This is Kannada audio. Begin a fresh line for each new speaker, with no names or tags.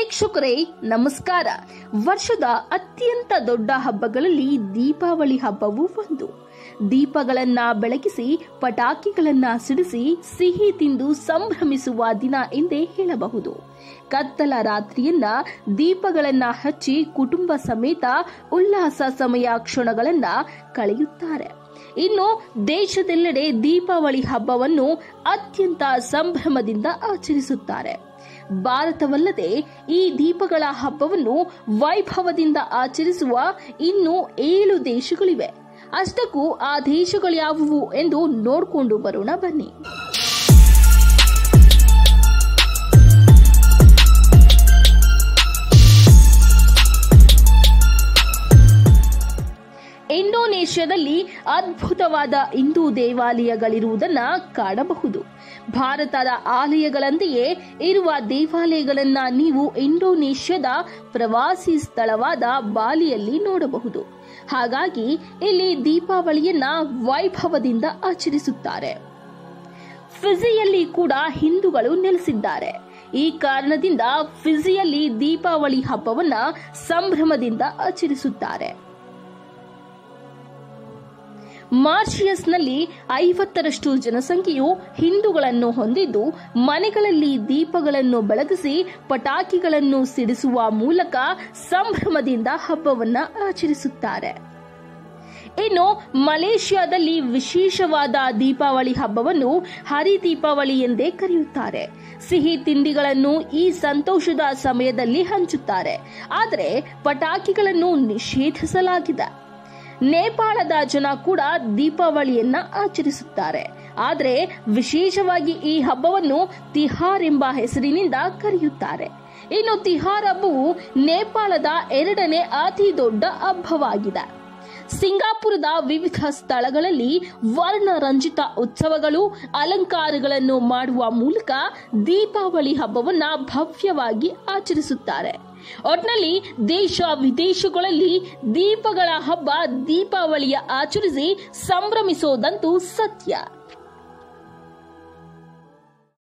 ವೀಕ್ಷಕರೇ ನಮಸ್ಕಾರ ವರ್ಷದ ಅತ್ಯಂತ ದೊಡ್ಡ ಹಬ್ಬಗಳಲ್ಲಿ ದೀಪಾವಳಿ ಹಬ್ಬವೂ ಒಂದು ದೀಪಗಳನ್ನ ಬೆಳಗಿಸಿ ಪಟಾಕಿಗಳನ್ನ ಸಿಡಿಸಿ ಸಿಹಿ ತಿಂದು ಸಂಭ್ರಮಿಸುವ ದಿನ ಎಂದೇ ಹೇಳಬಹುದು ಕತ್ತಲ ರಾತ್ರಿಯನ್ನ ದೀಪಗಳನ್ನ ಹಚ್ಚಿ ಕುಟುಂಬ ಸಮೇತ ಉಲ್ಲಾಸ ಸಮಯ ಕ್ಷಣಗಳನ್ನ ಕಳೆಯುತ್ತಾರೆ ಇನ್ನು ದೇಶದೆಲ್ಲೆಡೆ ದೀಪಾವಳಿ ಹಬ್ಬವನ್ನು ಅತ್ಯಂತ ಸಂಭ್ರಮದಿಂದ ಆಚರಿಸುತ್ತಾರೆ ಭಾರತವಲ್ಲದೆ ಈ ದೀಪಗಳ ಹಬ್ಬವನ್ನು ವೈಭವದಿಂದ ಆಚರಿಸುವ ಇನ್ನು ಏಳು ದೇಶಗಳಿವೆ ಅಷ್ಟಕ್ಕೂ ಆ ದೇಶಗಳ್ಯಾವುವು ಎಂದು ನೋಡಿಕೊಂಡು ಬರೋಣ ಬನ್ನಿ ಇಂಡೋನೇಷ್ಯಾದಲ್ಲಿ ಅದ್ಭುತವಾದ ಹಿಂದೂ ದೇವಾಲಯಗಳಿರುವುದನ್ನ ಕಾಣಬಹುದು ಭಾರತದ ಆಲಯಗಳಂತೆಯೇ ಇರುವ ದೇವಾಲಯಗಳನ್ನ ನೀವು ಇಂಡೋನೇಷ್ಯಾದ ಪ್ರವಾಸಿ ಸ್ಥಳವಾದ ಬಾಲಿಯಲ್ಲಿ ನೋಡಬಹುದು ಹಾಗಾಗಿ ಇಲ್ಲಿ ದೀಪಾವಳಿಯನ್ನ ವೈಭವದಿಂದ ಆಚರಿಸುತ್ತಾರೆ ಫಿಜಿಯಲ್ಲಿ ಕೂಡ ಹಿಂದೂಗಳು ನೆಲೆಸಿದ್ದಾರೆ ಈ ಕಾರಣದಿಂದ ಫಿಜಿಯಲ್ಲಿ ದೀಪಾವಳಿ ಹಬ್ಬವನ್ನ ಸಂಭ್ರಮದಿಂದ ಆಚರಿಸುತ್ತಾರೆ ಮಾರ್ಷಿಯಸ್ನಲ್ಲಿ ಐವತ್ತರಷ್ಟು ಜನಸಂಖ್ಯೆಯು ಹಿಂದೂಗಳನ್ನು ಹೊಂದಿದ್ದು ಮನೆಗಳಲ್ಲಿ ದೀಪಗಳನ್ನು ಬೆಳಗಿಸಿ ಪಟಾಕಿಗಳನ್ನು ಸಿಡಿಸುವ ಮೂಲಕ ಸಂಭ್ರಮದಿಂದ ಹಬ್ಬವನ್ನ ಆಚರಿಸುತ್ತಾರೆ ಇನ್ನು ಮಲೇಷ್ಯಾದಲ್ಲಿ ವಿಶೇಷವಾದ ದೀಪಾವಳಿ ಹಬ್ಬವನ್ನು ಹರಿ ದೀಪಾವಳಿ ಎಂದೇ ಕರೆಯುತ್ತಾರೆ ಸಿಹಿ ತಿಂಡಿಗಳನ್ನು ಈ ಸಂತೋಷದ ಸಮಯದಲ್ಲಿ ಹಂಚುತ್ತಾರೆ ಆದರೆ ಪಟಾಕಿಗಳನ್ನು ನಿಷೇಧಿಸಲಾಗಿದೆ ನೇಪಾಳದ ಜನ ಕೂಡ ದೀಪಾವಳಿಯನ್ನ ಆಚರಿಸುತ್ತಾರೆ ಆದರೆ ವಿಶೇಷವಾಗಿ ಈ ಹಬ್ಬವನ್ನು ತಿಹಾರ್ ಎಂಬ ಹೆಸರಿನಿಂದ ಕರೆಯುತ್ತಾರೆ ಇನ್ನು ತಿಹಾರ್ ಹಬ್ಬವು ನೇಪಾಳದ ಎರಡನೇ ಅತಿ ದೊಡ್ಡ ಹಬ್ಬವಾಗಿದೆ ಸಿಂಗಾಪುರದ ವಿವಿಧ ಸ್ಥಳಗಳಲ್ಲಿ ವರ್ಣರಂಜಿತ ಉತ್ಸವಗಳು ಅಲಂಕಾರಗಳನ್ನು ಮಾಡುವ ಮೂಲಕ ದೀಪಾವಳಿ ಹಬ್ಬವನ್ನ ಭವ್ಯವಾಗಿ ಆಚರಿಸುತ್ತಾರೆ ಒಟ್ನಲ್ಲಿ ದೇಶ ವಿದೇಶಗಳಲ್ಲಿ ದೀಪಗಳ ಹಬ್ಬ ದೀಪಾವಳಿಯ ಆಚರಿಸಿ ಸಂಭ್ರಮಿಸೋದಂತೂ ಸತ್ಯ